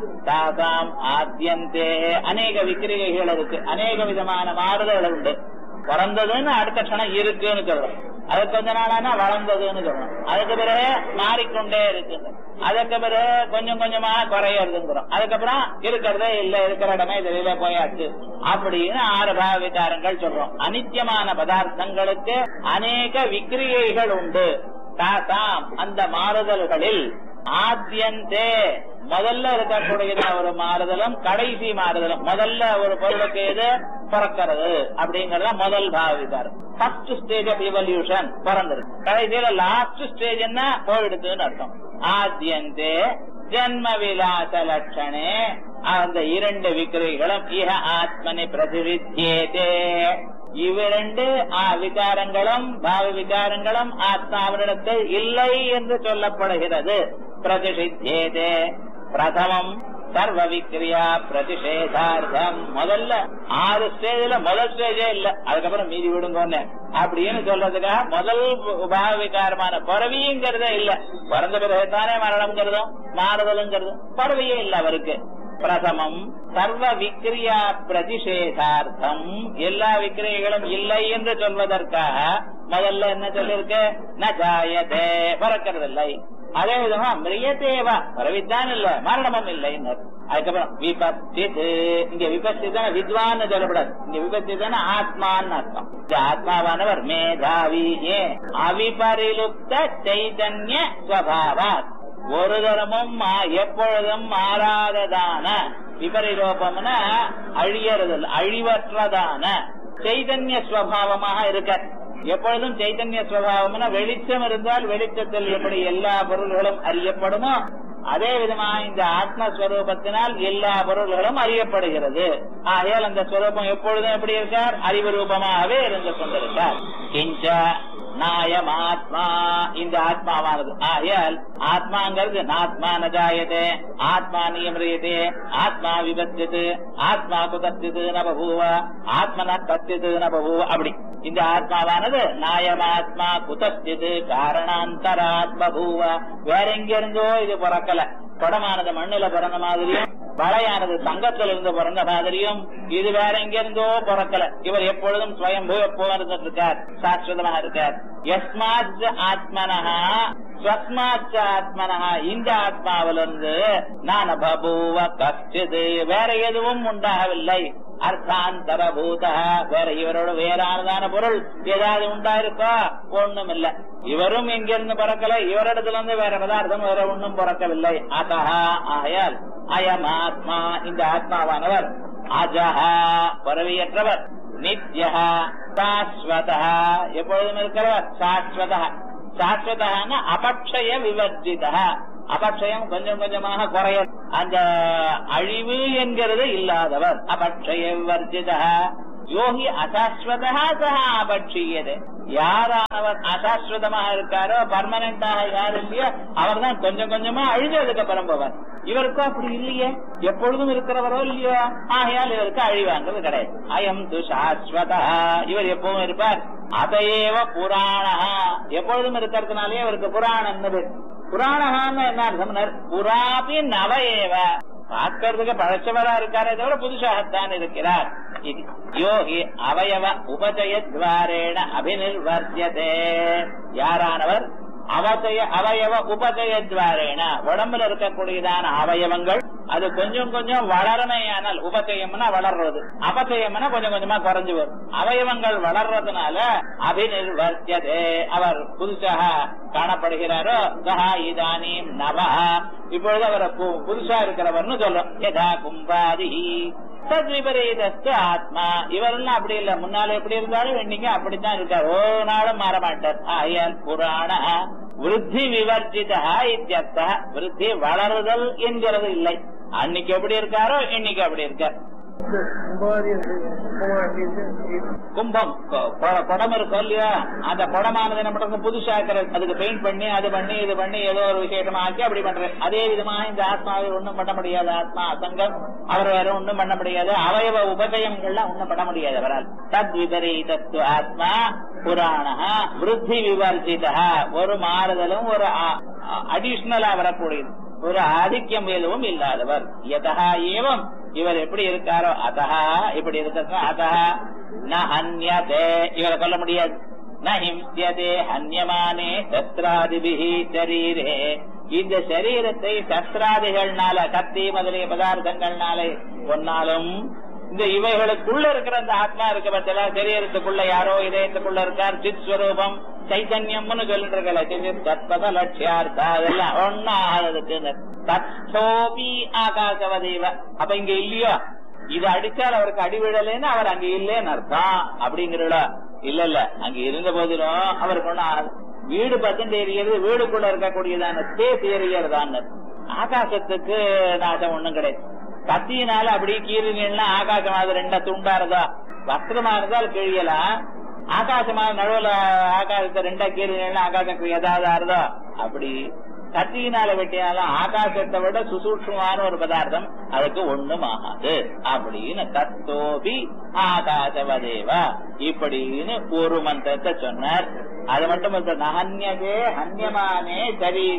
தாசாம் ஆத்தியந்தே அநேக விக்கிரிகைகள் இருக்கு அநேக விதமான மாறுதல்கள் உண்டு பிறந்ததுன்னு அடுத்த க்ஷணம் இருக்குன்னு சொல்றோம் அது கொஞ்ச நாளானா வளர்ந்ததுன்னு சொல்றோம் அதுக்கு பிறகு மாறிக்கொண்டே இருக்குது அதுக்கு பிறகு கொஞ்சம் கொஞ்சமா குறையறதுங்கிறோம் அதுக்கப்புறம் இருக்கிறதே இல்ல இருக்கிற இடமே தெரியல போயாச்சு அப்படின்னு ஆறு பாவ விகாரங்கள் சொல்றோம் அனித்தியமான பதார்த்தங்களுக்கு அநேக விக்கிரியைகள் உண்டு தாசாம் அந்த மாறுதல்களில் ஆத்தியந்தே முதல்ல இருக்கக்கூடியது ஒரு மாறுதலும் கடைசி மாறுதலும் முதல்ல ஒரு பொருளுக்கு எது பிறக்கிறது அப்படிங்கறத முதல் பாவித்தார் ஃபர்ஸ்ட் ஸ்டேஜ் ஆஃப் இவல்யூஷன் பிறந்திருக்கு கடைசியில லாஸ்ட் ஸ்டேஜ் என்ன போயிடுதுன்னு அர்த்தம் ஆத்தியந்தே ஜன்ம விலாச லட்சணே அந்த இரண்டு விக்கிரைகளும் இஹ ஆத்மனி பிரதிவித்தியேதே இவ்விரண்டு ஆ விகாரங்களும் பாவ விகாரங்களும் ஆத்மாவினிடத்தில் இல்லை என்று சொல்லப்படுகிறது பிரதிஷித்தியேதே பிரதமம் சர்வ விக்ரியா பிரதிஷேதார்த்தம் முதல்ல ஆறு ஸ்டேஜ்ல முதல் ஸ்டேஜே இல்ல அதுக்கப்புறம் மீதி விடுங்கன்னு அப்படின்னு சொல்றதுக்காக முதல் பாவ விகாரமான பிறவிங்கிறதே இல்ல பிறந்த பிறகு தானே மரணம்ங்கிறதும் மாறுதலுங்கிறதும் பிறவியே இல்ல அவருக்கு பிரதமம் சர்வ விக்ரியா பிரதிஷேதார்த்தம் எல்லா விக்கிரியைகளும் இல்லை என்று சொல்வதற்காக முதல்ல என்ன சொல்லிருக்கு ந ஜாயதே பிறக்கிறதில்லை அதே விதமா மிரியதேவா பரவித்தான் இல்ல மரணமும் இல்லை அதுக்கப்புறம் விபத்திது இங்க விபத்தி தானே வித்வான்னு சொல்லப்படாது இங்க விபத்தி தானே ஆத்மான்னு அர்த்தம் இந்த ஆத்மாவானவர் மேதாவி ஏன் அவிபரிலுப்த சைதன்ய ஸ்வபாவாத் ஒரு தரமும் மா- எப்பொழுதும் மாறாததான விபரிலோபம்னா அழியறது இல்ல, அழிவற்றதான சைதன்ய ஸ்வபாவமாக இருக்க எப்பொழுதும் சைதன்ய ஸ்வபாவம்னா வெளிச்சம் இருந்தால் வெளிச்சத்தில் எப்படி எல்லா பொருள்களும் அறியப்படுமோ அதே விதமா இந்த ஆத்மஸ்வரூபத்தினால் எல்லா பொருள்களும் அறியப்படுகிறது ஆகையால் அந்த ஸ்வரூபம் எப்பொழுதும் எப்படி இருக்கார் அறிவு ரூபமாகவே இருந்து கொண்டிருக்கார் கிஞ்ச நாயம் ஆத்மா இந்த ஆத்மாவானது ஆகையால் ஆத்மாங்கிறது நாத்மா நஜாயதே ஆத்மா நியமியதே ஆத்மா விபத்தியது ஆத்மா குதத்தியது நபூவ ஆத்மன கத்தியது நபூவ அப்படி இந்த ஆத்மாவானது நாயமாத்மா குதஸ்திது காரணாந்தராத்ம பூவ வேற எங்க இருந்தோ இது பிறக்கல குடமானது மண்ணுல பிறந்த மாதிரியும் வளையானது தங்கத்துல இருந்து பிறந்த மாதிரியும் இது வேற எங்க இருந்தோ பிறக்கல இவர் எப்பொழுதும் ஸ்வயம்பூ எப்போ இருந்துட்டு இருக்கார் சாஸ்வதமாக இருக்கார் எஸ்மாத் ஆத்மனஹா ஸ்வஸ்மாத் ஆத்மனஹா இந்த ஆத்மாவிலிருந்து நான் பபூவ கஷ்டிது வேற எதுவும் உண்டாகவில்லை அர்த்தாந்தர பூத வேற இவரோட வேறானதான பொருள் ஏதாவது உண்டாயிருக்கோ ஒண்ணும் இல்ல இவரும் எங்கிருந்து பிறக்கல இவரிடத்துல இருந்து வேற பதார்த்தம் வேற ஒண்ணும் பிறக்கவில்லை அத்தஹா ஆயால் அயம் ஆத்மா இந்த ஆத்மாவானவர் அஜஹா பறவையற்றவர் நித்யா சாஸ்வதா எப்பொழுதும் இருக்கிறவர் சாஸ்வதா சாஸ்வதான அபக்ஷய விவர்ஜிதா அபக்ஷயம் கொஞ்சம் கொஞ்சமாக குறைய அந்த அழிவு என்கிறது இல்லாதவர் அபக்ஷய விவர்ஜிதா யோகி அசாஸ்வதா சஹா அபட்சியது யாரானவர் அசாஸ்வதமாக இருக்காரோ பர்மனண்டாக யார் இல்லையோ அவர் தான் கொஞ்சம் கொஞ்சமா அழிஞ்சதுக்கு அப்புறம் போவார் இவருக்கும் அப்படி இல்லையே எப்பொழுதும் இருக்கிறவரோ இல்லையோ ஆகையால் இவருக்கு அழிவாங்கிறது கிடையாது அயம் து சாஸ்வதா இவர் எப்பவும் இருப்பார் அதையேவ புராணா எப்பொழுதும் இருக்கிறதுனாலே இவருக்கு புராணம் புராணகான்னு என்ன அர்த்தம் புராபி நவ ஏவ பார்க்கறதுக்கு பழச்சவரா இருக்காரே தவிர புதுசாகத்தான் இருக்கிறார் இது யோகி அவயவ உபஜயத்வாரேண அபிநிர்வர்த்தியதே யாரானவர் அவசய அவயவ உபஜயத்வாரேன உடம்புல இருக்கக்கூடியதான அவயவங்கள் அது கொஞ்சம் கொஞ்சம் வளரமையானால் உபச்சயம்னா வளர்றது அபச்சயம்னா கொஞ்சம் கொஞ்சமா குறைஞ்சு வரும் அவயவங்கள் வளர்றதுனால அபிநிர்வர்த்தியதே அவர் புதுசாக காணப்படுகிறாரோ சஹா இதானீம் நவா இப்பொழுது அவர் பு- புதுசா இருக்கிறவர்னு சொல்றோம் யதா கும்பாதி தத் விபரீதஸ்து ஆத்மா இவரெல்லாம் அப்படி இல்ல முன்னால எப்படி இருந்தாலும் இன்னைக்கு அப்படித்தான் இருக்கார் ஒரு நாளும் மாற மாட்டார் ஆயன் புராண விருத்தி விவர்ஜிதா இத்தியர்த்த விருத்தி வளருதல் என்கிறது இல்லை அன்னைக்கு எப்படி இருக்காரோ இன்னைக்கு அப்படி இருக்கார் கும்பாதி கும்பமா எப்படி இருக்கு கும்பம் கொ- கொ- குடம் இருக்கும் இல்லையா அந்த குடமானது என்ன பண்றது புதுசாக்குறது அதுக்கு பெயிண்ட் பண்ணி அது பண்ணி இது பண்ணி ஏதோ ஒரு விசேஷமா ஆக்கி அப்படி பண்றது அதே விதமா இந்த ஆத்மாவை ஒண்ணும் பண்ண முடியாது ஆத்மா அசங்கம் அவர் வேற ஒண்ணும் பண்ண முடியாது அவயவ உபஜயங்கள்லாம் ஒண்ணும் பண்ண முடியாது அவரால் தத் விபரீதத்து ஆத்மா புராண விருத்தி விவர்ஜித ஒரு மாறுதலும் ஒரு அடிஷனலா வரக்கூடியது ஒரு ஆதிக்கம் எதுவும் இல்லாதவர் எதா ஏவம் இவர் எப்படி இருக்காரோ அதஹா இப்படி இருக்க அதஹா ந ஹன்யதே இவரை கொல்ல முடியாது ந ஹிம்சியதே ஹன்யமானே சஸ்திராதிபிஹி சரீரே இந்த சரீரத்தை சஸ்திராதிகள்னால கத்தி முதலிய பதார்த்தங்கள்னால கொன்னாலும் இந்த இவைகளுக்குள்ள இருக்கிற அந்த ஆத்மா இருக்க பட்சல சரீரத்துக்குள்ள யாரோ இதயத்துக்குள்ள இருக்கார் சித் ஸ்வரூபம் சைதன்யம்னு சொல்லிட்டு இருக்கல சித் தத்பத லட்சியார்த்தா அதெல்லாம் ஒன்னா ஆகிறதுக்கு தத்தோபி ஆகாசவதேவ அப்ப இங்க இல்லையோ இது அடிச்சால் அவருக்கு அடி விழலைன்னு அவர் அங்க இல்லேன்னு அர்த்தம் அப்படிங்கிறா இல்ல இல்ல அங்க இருந்த போதிலும் அவருக்கு ஒண்ணு ஆ- வீடு பக்கம் எரியறது வீடுக்குள்ள இருக்கக்கூடியதான ஸ்பேஸ் எரியறதான்னு ஆகாசத்துக்கு நாசம் ஒண்ணும் கிடையாது கத்தியினால அப்படியே கீறினா ஆகாசமாக ரெண்டா துண்டா இருந்தா வஸ்திரமா இருந்தால் கிழியலாம் ஆகாசமாக நடுவுல ஆகாசத்தை ரெண்டா கீறினா ஆகாசம் ஏதாவது ஆறுதோ அப்படி கத்தியினால வெட்டினாலும் ஆகாசத்தை விட சுசூட்சமான ஒரு பதார்த்தம் அதுக்கு ஒண்ணும் ஆகாது அப்படின்னு தத்தோபி ஆகாசவதேவா இப்படின்னு ஒரு மந்திரத்தை சொன்னார் அது மட்டும் இல்ல நகன்யதே ஹன்யமானே சரி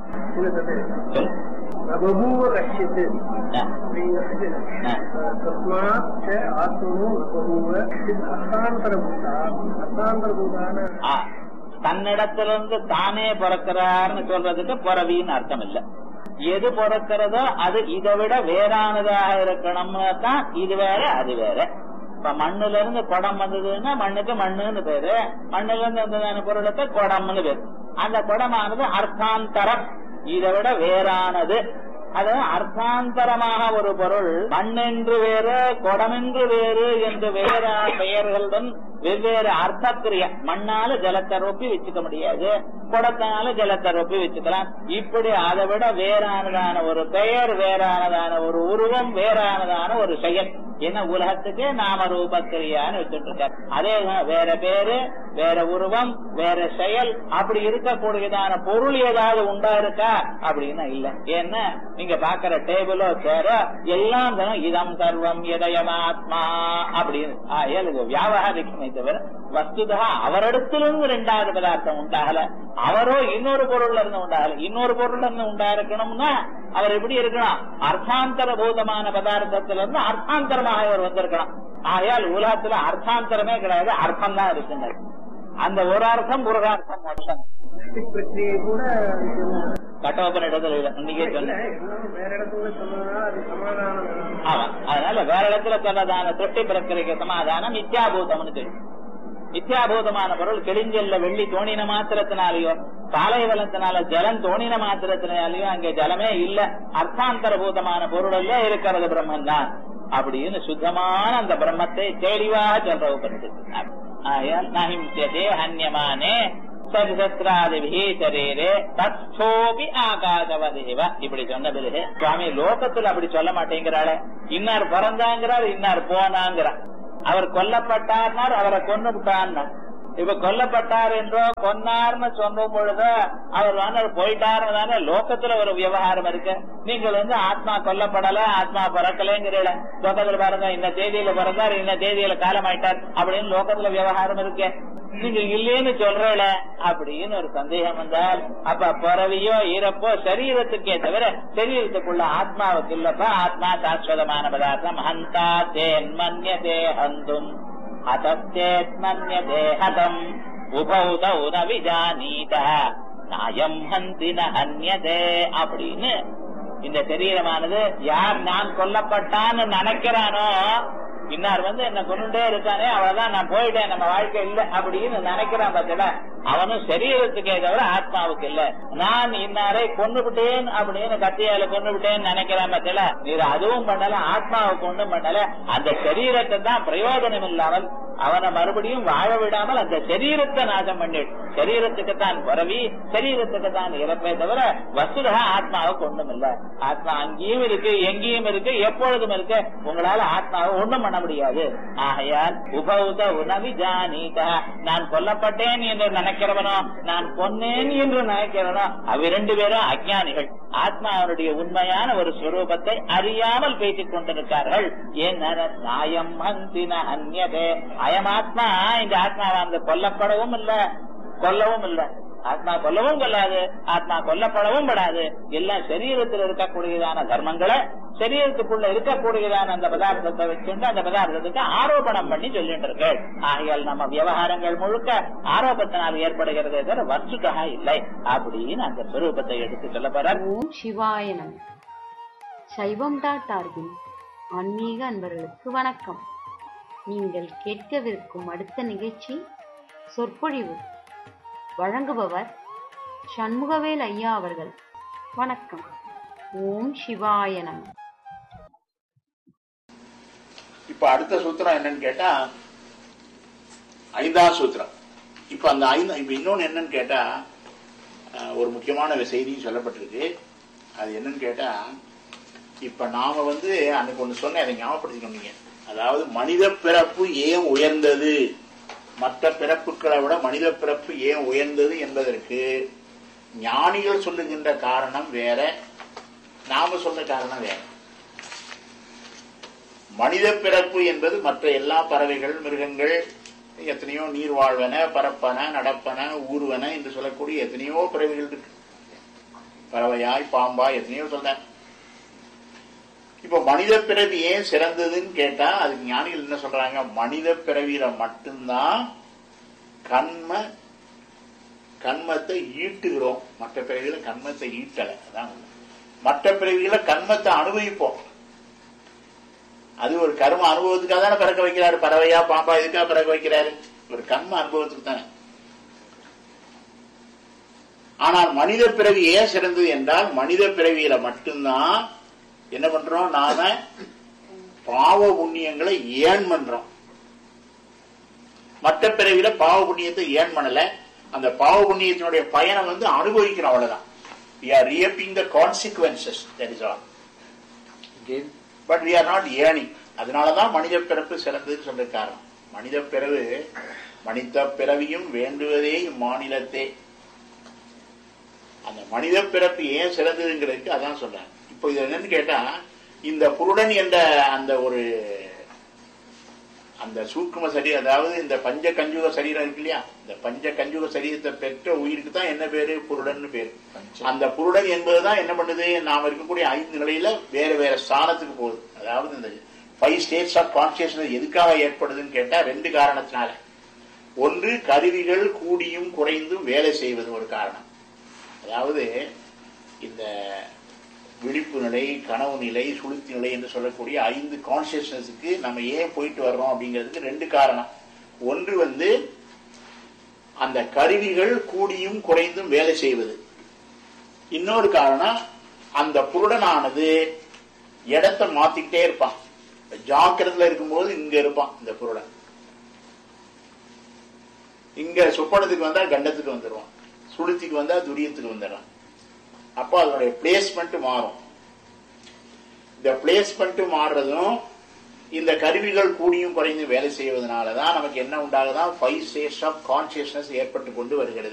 சொல். பபூவ கஷ்டித் ஆ. அப்படிங்கிறது ஆ. தஸ்மாத் ச ஆத்மனோ பபூவ இது அசாந்தரபூதா அசாந்தரபூதான ஆ, தன்னிடத்திலிருந்து தானே பிறக்கிறார்னு சொல்றதுக்கு பிறவின்னு அர்த்தம் இல்ல எது பிறக்கிறதோ அது இதை விட வேறானதாக இருக்கணும்னு தான் இது வேற அது வேற இப்ப மண்ணுல இருந்து குடம் வந்ததுன்னா மண்ணுக்கு மண்ணுன்னு பேரு மண்ணுல இருந்து வந்ததான பொருளுக்கு குடம்னு பேரு அந்த குடமானது அர்த்தாந்தரம் இதை விட வேறானது அது அர்த்தாந்தரமாக ஒரு பொருள் மண்ணென்று வேறு குடமென்று வேறு என்று வேற பெயர்களுடன் வெவ்வேறு அர்த்தக்கிரிய மண்ணால ஜலத்தை ரொப்பி வச்சுக்க முடியாது குடத்தினால ஜலத்தை ரொப்பி வச்சுக்கலாம் இப்படி அதை விட வேறானதான ஒரு பெயர் வேறானதான ஒரு உருவம் வேறானதான ஒரு செயல் என்ன உலகத்துக்கு நாம ரூபக்கிரியான்னு வச்சுட்டு இருக்கார் அதே தான் வேற பேரு வேற உருவம் வேற செயல் அப்படி இருக்கக்கூடியதான பொருள் ஏதாவது உண்டா இருக்கா அப்படின்னா இல்ல ஏன்னா நீங்க பாக்குற டேபிளோ சேரோ எல்லாம் தான் இதம் சர்வம் இதயமாத்மா அப்படின்னு ஆகையால் இது வியாபகாரிக்குமே தவிர வஸ்துதா அவரிடத்திலிருந்து ரெண்டாவது பதார்த்தம் உண்டாகல அவரோ இன்னொரு பொருள்ல இருந்து உண்டாகல இன்னொரு பொருள்ல இருந்து உண்டா இருக்கணும்னா அவர் எப்படி இருக்கணும் அர்த்தாந்தர பூதமான பதார்த்தத்துல இருந்து அர்த்தாந்தரமாக அவர் வந்திருக்கணும் ஆகையால் உலகத்துல அர்த்தாந்தரமே கிடையாது அர்த்தம் தான் இருக்குங்க அந்த ஒரு அர்த்தம் முருகார்த்தம் மோட்சம் சிருஷ்டி பிரக்கிரியை கூட கட்டோபன் இடத்துல இல்ல. இன்னைக்கே இல்ல சொன்னேன் எல்லாம் வேற இடத்துல சொன்னதுனால அது சமாதானம் வேணும். ஆமா அதனால வேற இடத்துல சொன்னதான திருஷ்டி பிரக்கிரிக்கு சமாதானம் மித்யாபூதம்னு தெரியும் மித்யாபூதமான பொருள் கிழிஞ்சல்ல வெள்ளி தோணின மாத்திரத்தினாலேயோ பாலைவலத்தினால ஜலம் தோணின மாத்திரத்தினாலேயோ அங்கே ஜலமே இல்ல அர்த்தாந்தரபூதமான பொருளல்ல இருக்கிறது பிரம்மன் தான் அப்படின்னு சுத்தமான அந்த பிரம்மத்தை தெளிவாக சொல்ற உபனிஷத்து ஆயால் நஹிம்சதே ஹன்யமானே சத்சத்ராதிபி சரீரே தத்தோபி ஆகாசவதேவ இப்படி சொன்ன பிறகு சுவாமி லோகத்துல அப்படி சொல்ல மாட்டேங்கிறாளே இன்னார் பிறந்தாங்கிறார் இன்னார் போனாங்கிறார் அவர் கொல்லப்பட்டார்னார் அவரை கொண்டு விட்டார்னார் இப்ப கொல்லப்பட்டார் என்றோ கொன்னார்னு சொல்லும் பொழுது அவர் வந்து போயிட்டாருன்னு தானே லோகத்துல ஒரு விவகாரம் இருக்கு நீங்கள் வந்து ஆத்மா கொல்லப்படல ஆத்மா பிறக்கலைங்கிறீல லோகத்துல பாருங்க இந்த தேதியில பிறந்தார் இந்த தேதியில காலமாயிட்டார் அப்படின்னு லோகத்துல விவகாரம் இருக்கு நீங்க இல்லேன்னு சொல்றல அப்படின்னு ஒரு சந்தேகம் வந்தால் அப்ப பிறவியோ இறப்போ சரீரத்துக்கே தவிர சரீரத்துக்குள்ள ஆத்மாவுக்கு இல்லப்பா ஆத்மா சாஸ்வதமான பதார்த்தம் ஹந்தா தேன் மன்யதே ஹந்தும் ஹதத்தேத் மன்யதே ஹதம் உபௌ தௌ ந விஜானீத நாயம் ஹந்தி ந ஹன்யதே அப்படின்னு இந்த சரீரமானது யார் நான் கொல்லப்பட்டான்னு நினைக்கிறானோ இன்னார் வந்து என்ன கொண்டுட்டே இருக்கானே அவ்வளவுதான் நான் போயிட்டேன் நம்ம வாழ்க்கை இல்ல அப்படின்னு நினைக்கிறான் பார்த்தல அவனும் சரீரத்துக்கே தவிர ஆத்மாவுக்கு இல்ல நான் இன்னாரை கொண்டு விட்டேன் அப்படின்னு கத்தியால கொண்டு விட்டேன்னு நினைக்கிறான் பார்த்தல நீர் அதுவும் பண்ணல ஆத்மாவுக்கு ஒன்றும் பண்ணல அந்த சரீரத்தை தான் பிரயோஜனம் இல்லாமல் அவனை மறுபடியும் வாழ விடாமல் அந்த சரீரத்தை நாசம் பண்ணிடு சரீரத்துக்கு தான் பிறவி சரீரத்துக்கு தான் இறப்பே தவிர வசுதா ஆத்மாவுக்கு ஒண்ணும் இல்ல ஆத்மா அங்கேயும் இருக்கு எங்கேயும் இருக்கு எப்பொழுதும் இருக்கு உங்களால ஆத்மாவை ஒண்ணும் பண்ண முடியாது ஆகையால் உபௌத உணவி ஜானீதா நான் கொல்லப்பட்டேன் என்று நினைக்கிறவனோ நான் கொன்னேன் என்று நினைக்கிறவனோ அவ்விரண்டு பேரும் அஜ்ஞானிகள் ஆத்மா அவருடைய உண்மையான ஒரு ஸ்வரூபத்தை அறியாமல் பேசிக் கொண்டிருக்கார்கள் ஏன் நாயம் மந்தின அந்நதே அயமாத்மா இந்த ஆத்மாவானது கொல்லப்படவும் இல்ல கொல்லவும் இல்ல ஆத்மா கொல்லவும் கொல்லாது ஆத்மா கொல்லப்படவும் படாது எல்லாம் சரீரத்தில் இருக்கக்கூடியதான தர்மங்களை சரீரத்துக்குள்ள இருக்கக்கூடியதான அந்த பதார்த்தத்தை வச்சுட்டு அந்த பதார்த்தத்துக்கு ஆரோபணம் பண்ணி சொல்லிட்டு இருக்கு ஆகையால் நம்ம விவகாரங்கள் முழுக்க ஆரோபத்தினால் ஏற்படுகிறதே தவிர வர்ச்சுக்காக இல்லை அப்படின்னு அந்த ஸ்வரூபத்தை எடுத்து சொல்ல போறார் ஓம் சிவாய நம சைவம் டாட் ஆர்கின் ஆன்மீக அன்பர்களுக்கு வணக்கம் நீங்கள் கேட்கவிருக்கும் அடுத்த நிகழ்ச்சி சொற்பொழிவு வழங்குபவர் சண்முகவேல் ஐயா அவர்கள் வணக்கம் ஓம் சிவாய நம இப்ப அடுத்த சூத்திரம் என்னன்னு கேட்டா ஐந்தாவது சூத்திரம் இப்ப அந்த ஐந்து இப்ப இன்னொன்னு என்னன்னு கேட்டா அஹ், ஒரு முக்கியமான செய்தியும் சொல்லப்பட்டிருக்கு அது என்னன்னு கேட்டா இப்ப நாம வந்து அன்னைக்கு ஒண்ணு சொன்னேன் அதை ஞாபகப்படுத்திக்கணும் நீங்க அதாவது மனித பிறப்பு ஏன் உயர்ந்தது மற்ற பிறப்புகளை விட மனித பிறப்பு ஏன் உயர்ந்தது என்பதற்கு ஞானிகள் சொல்லுகின்ற காரணம் வேற நாம சொல்ற காரணம் வேற மனித பிறப்பு என்பது மற்ற எல்லா பறவைகள் மிருகங்கள் எத்தனையோ நீர் வாழ்வன பரப்பன நடப்பன ஊர்வன என்று சொல்லக்கூடிய எத்தனையோ பிறவைகள் இருக்கு பறவையாய் பாம்பாய் எத்தனையோ சொல்ற இப்ப மனித பிறவி ஏன் சிறந்ததுன்னு கேட்டா அதுக்கு ஞானிகள் என்ன சொல்றாங்க மனித பிறவியில மட்டும்தான் கண்ம கண்மத்தை ஈட்டுகிறோம் மற்ற பிறவியில கண்மத்தை ஈட்டல அதான் உண்மை. மற்ற பிறவியில கண்மத்தை அனுபவிப்போம் அது ஒரு கர்ம அனுபவத்துக்காக தானே பிறக்க வைக்கிறாரு பறவையா பாம்பா இதுக்காக பிறக்க வைக்கிறாரு ஒரு கர்ம அனுபவத்துக்கு தானே ஆனால் மனித பிறவி ஏன் சிறந்தது என்றால் மனித பிறவியில மட்டும்தான் என்ன பண்றோம் நாம பாவ புண்ணியங்களை ஏன் பண்றோம் மற்ற பிறவியில பாவ புண்ணியத்தை ஏன் பண்ணல அந்த பாவ புண்ணியத்தினுடைய பயனை வந்து அனுபவிக்கிறோம் அவ்வளவுதான் we are reaping the consequences that is all but we are not earning அதனாலதான் மனித பிறப்பு சிறந்ததுன்னு சொல்ற காரணம் மனித பிறவு மனித பிறவியும் வேண்டுவதே இம்மாநிலத்தே அந்த மனித பிறப்பு ஏன் சிறந்ததுங்கிறதுக்கு அதான் சொல்றேன் இப்போ இது என்னன்னு கேட்டா இந்த புருடன் என்ற அந்த ஒரு அந்த சூக்கும சரீரம் அதாவது இந்த பஞ்ச கஞ்சுக சரீரம் இருக்கு இல்லையா இந்த பஞ்ச கஞ்சுக சரீரத்தை பெற்ற உயிருக்கு தான் என்ன பேரு புருடன் பேரு அந்த புருடன் என்பதுதான் என்ன பண்ணுது நாம இருக்கக்கூடிய ஐந்து நிலையில வேற வேற ஸ்தானத்துக்கு போகுது அதாவது இந்த ஃபைவ் ஸ்டேட்ஸ் ஆஃப் கான்சியஸ்னஸ் எதுக்காக ஏற்படுதுன்னு கேட்டா ரெண்டு காரணத்தினால ஒன்று கருவிகள் கூடியும் குறைந்தும் வேலை செய்வது ஒரு காரணம் அதாவது இந்த விழிப்பு நிலை கனவு நிலை சுளுத்தி நிலை என்று சொல்லக்கூடிய ஐந்து கான்சியஸ்னஸுக்கு நம்ம ஏன் போயிட்டு வர்றோம் அப்படிங்கிறதுக்கு ரெண்டு காரணம் ஒன்று வந்து அந்த கருவிகள் கூடியும் குறைந்தும் வேலை செய்வது இன்னொரு காரணம் அந்த புருடனானது இடத்தை மாத்திக்கிட்டே இருப்பான் ஜாக்கிரத்துல இருக்கும்போது இங்க இருப்பான் இந்த புருடன் இங்க சொப்பனத்துக்கு வந்தா கண்டத்துக்கு வந்துடுவான் சுளுத்திக்கு வந்தா துரியத்துக்கு வந்துடுறான் அப்போ அதனுடைய பிளேஸ்மெண்ட் மாறும் இந்த பிளேஸ்மெண்ட் மாறுறதும் இந்த கருவிகள் கூடியும் குறைந்து வேலை செய்வதனால தான் நமக்கு என்ன உண்டாகுதான் ஃபைவ் ஸ்டேட்ஸ் ஆஃப் கான்சியஸ்னஸ் ஏற்பட்டு கொண்டு வருகிறது